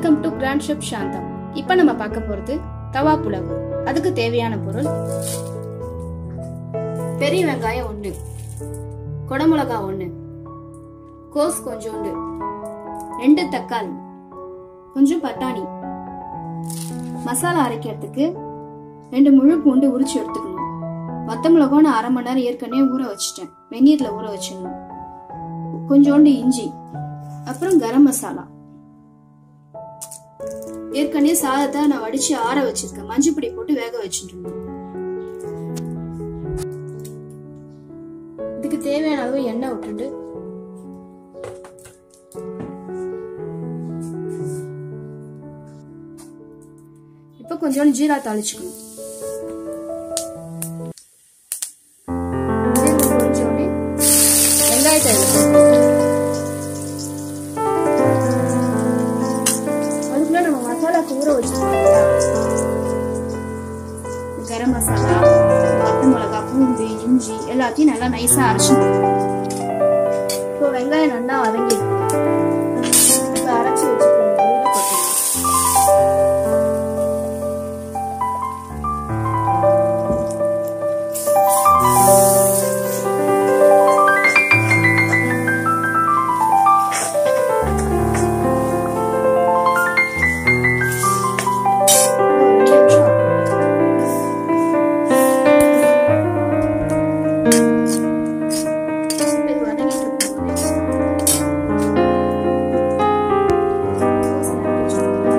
Welcome to grand ஷெப் சாந்தம் இப்போ நம்ம பார்க்க போறது தவா புலவு அதுக்கு தேவையான பொருள் பெரிய வெங்காயம் ஒன்று குடமிளகா ஒன்று கோஸ் கொஞ்சோண்டு ரெண்டு தக்காளி கொஞ்சம் பட்டாணி மசாலா அரைக்கிறதுக்கு ரெண்டு முழு பூண்டு உரிச்சு எடுத்துக்கணும் வத்த மிளகா நான் அரை மணி நேரம் ஏற்கனவே ஊற வச்சிட்டேன் வெந்நீர்ல ஊற வச்சிடணும் கொஞ்சோண்டு இஞ்சி அப்புறம் கரம் மசாலா ஏற்கனவே சாதத்தை நான் வடிச்சு ஆற வச்சிருக்கேன் மஞ்சள் பொடி போட்டு வேக வச்சுட்டு இருந்தேன் இதுக்கு தேவையான அளவு எண்ணெய் விட்டுட்டு இப்போ கொஞ்சோண்டு ஜீரா தாளிச்சுக்கணும் ஜீரகம் பொரிச்ச உடனே வெங்காயத்தை இதுல போட்டுக்கணும். அதுக்குள்ள நம்ம மசாலாக்கு ஊற வச்சிருக்கோம் இல்லையா? இந்த கரம் மசாலா வத்த மிளகா பூண்டு இஞ்சி எல்லாத்தையும் நல்லா நைஸா அரைச்சிக்கணும் இப்போ வெங்காயம் நல்லா வதங்கிருக்கு இப்போ அரைச்சி வச்சுக்கணும் இதுல கொட்டணும் ஒரு நிமிஷம் இது வதங்கிட்டு இருக்கும்போது கோஸ் நறுக்கி வச்சிருக்கோம்ல,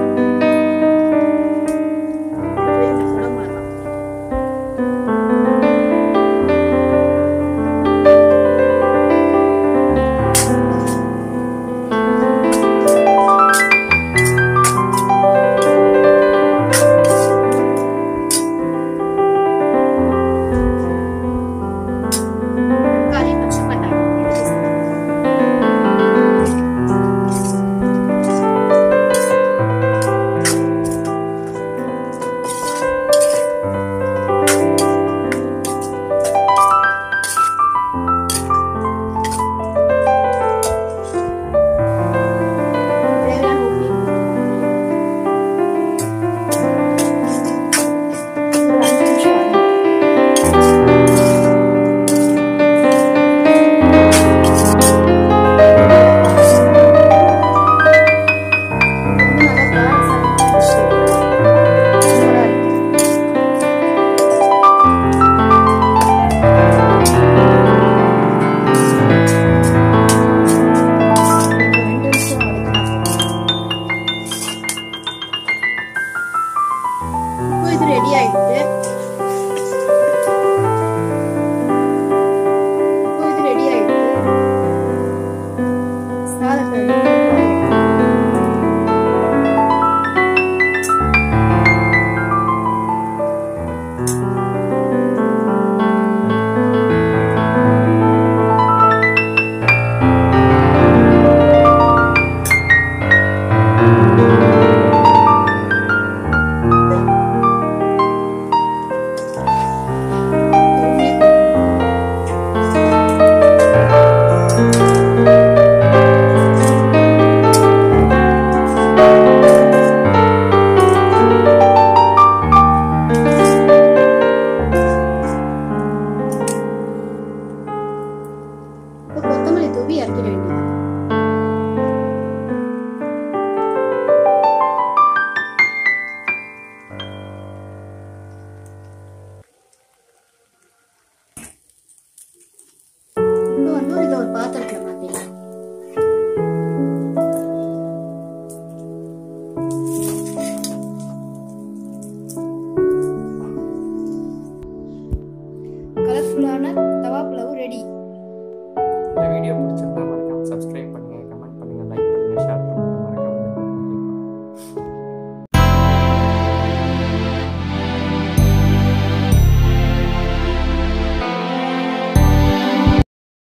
ரெண்டு குடமிளகா. தக்காளி, பச்சை பட்டாணி எடுத்து சேர்த்துக்கணும். தேவையான உப்பு ஒரு அஞ்சு நிமிஷம் வதங்கணும். ரொம்ப நல்லா brown சாதம் dish. சூப்பரா இருக்கு. ஒரு ரெண்டு நிமிஷம் வதக்கினா போதும். இப்போ இது ரெடி ஆயிடுது இப்போ இது ரெடி ஆயிடுது சாதத்தை எடுத்து பொறுமையா இப்போ கொத்தமல்லி தூவி இறக்கிட வேண்டியது இப்போ வந்து இதை ஒரு பாத்திரத்துல மாத்திக்கலாம் கலர்ஃபுல்லான தவா புலவு ரெடி இந்த வீடியோ பிடிச்சிருந்தா